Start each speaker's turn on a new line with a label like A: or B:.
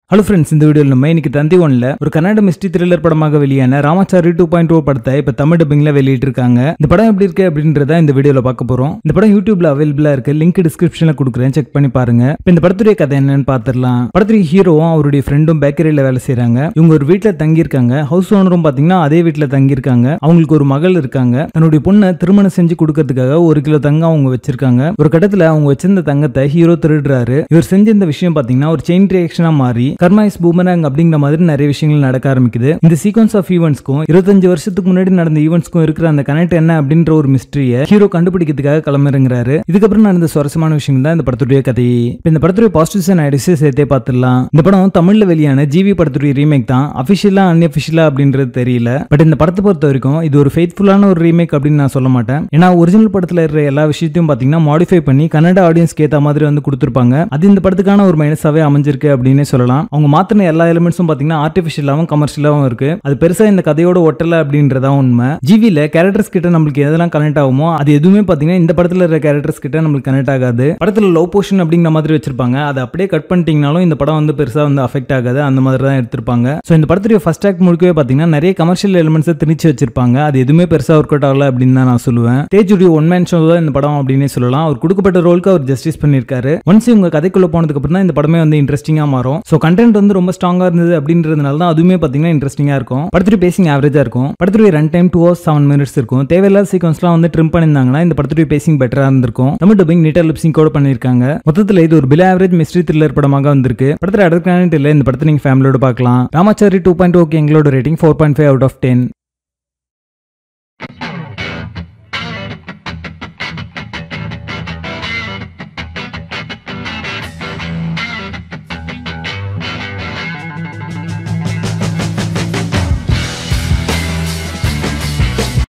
A: hello friends இந்த வீடியோவில் நம்ம இன்னைக்கு தந்தி ஒன்ல ஒரு கன்னட மிஸ்ட்ரி த்ரில்லர் படமாக வெளியான ராமாச்சாரி டூ பாயிண்ட் ஓ படத்தை இப்போ தமிழ் டப்பிங்ல வெளியிட்டு இருக்காங்க இந்த படம் எப்படி இருக்கு அப்படின்றத இந்த வீடியோவில் பார்க்க போறோம் இந்த படம் யூடியூப்ல அவைலபிளா இருக்கு லிங்க் டிஸ்கிரிப்ஷன்ல கொடுக்குறேன் செக் பண்ணி பாருங்க இப்போ இந்த படத்துடைய கதை என்னன்னு பார்த்துடலாம் படத்துடைய ஹீரோவும் அவருடைய ஃப்ரெண்டும் பேக்கரியில் வேலை செய்றாங்க இவங்க ஒரு வீட்டில் தங்கியிருக்காங்க ஹவுஸ் ஓனரும் பார்த்தீங்கன்னா அதே வீட்டில் தங்கியிருக்காங்க அவங்களுக்கு ஒரு மகள் இருக்காங்க தன்னுடைய பொண்ணை திருமணம் செஞ்சு கொடுக்கறதுக்காக ஒரு கிலோ தங்கம் அவங்க வச்சிருக்காங்க ஒரு கட்டத்தில் அவங்க வச்சிருந்த தங்கத்தை ஹீரோ திருடுறாரு இவர் செஞ்ச இந்த விஷயம் பார்த்தீங்கன்னா ஒரு செயின் ரியாக்ஷனா மாறி கர்மா இஸ் பூமராங் அப்படிங்கிற மாதிரி நிறைய விஷயங்கள் நடக்க ஆரம்பிக்குது இந்த சீக்வன்ஸ் ஆஃப் ஈவெண்ட்ஸ்க்கும் இருபத்தஞ்சு வருஷத்துக்கு முன்னாடி நடந்த ஈவெண்ட்ஸ்க்கும் இருக்கிற அந்த கனெக்ட் என்ன அப்படின்ற ஒரு மிஸ்ட்ரியை ஹீரோ கண்டுபிடிக்கிறதுக்காக கிளம்பிறங்குறாரு இதுக்கப்புறம் நடந்த சுவாரஸ்யமான விஷயம் தான் இந்த படத்துடைய கதை இப்போ இந்த படத்துடைய பாசிட்டிவ்ஸ் அண்ட் ஐடிஸ் சேர்த்தே பார்த்துடலாம் இந்த படம் தமிழ்ல வெளியான ஜிவி படத்துடைய ரீமேக் தான் அபிஷியலா அன்அபிஷியலா அப்படின்றது தெரியல பட் இந்த படத்தை பொறுத்த வரைக்கும் இது ஒரு ஃபெய்த்ஃபுல்லான ஒரு ரீமேக் அப்படின்னு நான் சொல்ல மாட்டேன் ஏன்னா ஒரிஜினல் படத்துல இருக்கிற எல்லா விஷயத்தையும் பாத்தீங்கன்னா மாடிஃபை பண்ணி கன்னட ஆடியன்ஸ்க்கு ஏத்த மாதிரி வந்து கொடுத்துருப்பாங்க அது இந்த படத்துக்கான ஒரு மைனஸாவே அமைஞ்சிருக்கு அப்படின்னே சொல்லலாம் அவங்க மாத்தின எல்லா எலிமெண்ட்ஸும் பாத்தீங்கன்னா ஆர்டிஃபிஷியலாவும் கமர்ஷியலாவும் இருக்கு அது பெருசா இந்த கதையோட ஒட்டல அப்படின்றதா உண்மை ஜிவில கேரக்டர்ஸ் கிட்ட நம்மளுக்கு எதெல்லாம் கனெக்ட் ஆகுமோ அது எதுவுமே பாத்தீங்கன்னா இந்த படத்துல இருக்கிற கேரக்டர்ஸ் கிட்ட நம்மளுக்கு கனெக்ட் ஆகாது படத்துல லவ் போர்ஷன் அப்படிங்கிற மாதிரி வச்சிருப்பாங்க அதை அப்படியே கட் பண்ணிட்டீங்கனாலும் இந்த படம் வந்து பெருசா வந்து அஃபெக்ட் ஆகாது அந்த மாதிரி தான் எடுத்திருப்பாங்க ஸோ இந்த படத்துடைய ஃபர்ஸ்ட் ஆக்ட் முழுக்கவே பாத்தீங்கன்னா நிறைய கமர்ஷியல் எலிமெண்ட்ஸை திணிச்சு வச்சிருப்பாங்க அது எதுவுமே பெருசா ஒர்க் அவுட் ஆகல அப்படின்னு தான் நான் சொல்லுவேன் தேஜுடைய ஒன் மேன் ஷோ தான் இந்த படம் அப்படின்னே சொல்லலாம் அவர் கொடுக்கப்பட்ட ரோலுக்கு அவர் ஜஸ்டிஸ் பண்ணியிருக்காரு ஒன்ஸ் இவங்க கதைக்குள்ள போனதுக்கு அப்புறம் தான் இந்த படமே வந்து இன்ட்ரெஸ்டிங்கா மாறும் ஸோ கண்டென்ட் வந்து ரொம்ப ஸ்ட்ராங்கா இருந்தது அப்படின்றதுனால தான் அதுவுமே பாத்தீங்கன்னா இன்ட்ரெஸ்டிங்கா இருக்கும் படத்துடைய பேசிங் ஆவரேஜா இருக்கும் படத்துடைய run time two hours seven minutes இருக்கும் தேவையில்லாத சீக்வன்ஸ்லாம் வந்து ட்ரிம் பண்ணியிருந்தாங்கன்னா இந்த படத்துடைய பேசிங் பெட்டரா இருந்திருக்கும் தமிழ் டப்பிங் நீட்டர் லிப்சிங் கூட பண்ணியிருக்காங்க மொத்தத்தில் இது ஒரு பில் ஆவரேஜ் மிஸ்ட்ரி த்ரில்லர் படமாக வந்திருக்கு படத்தில் அடுத்த இல்லை இந்த படத்தை நீங்க ஃபேமிலியோட பார்க்கலாம் ராமாச்சாரி டூ பாயிண்ட் ஓகே எங்களோட rating four point five out of ten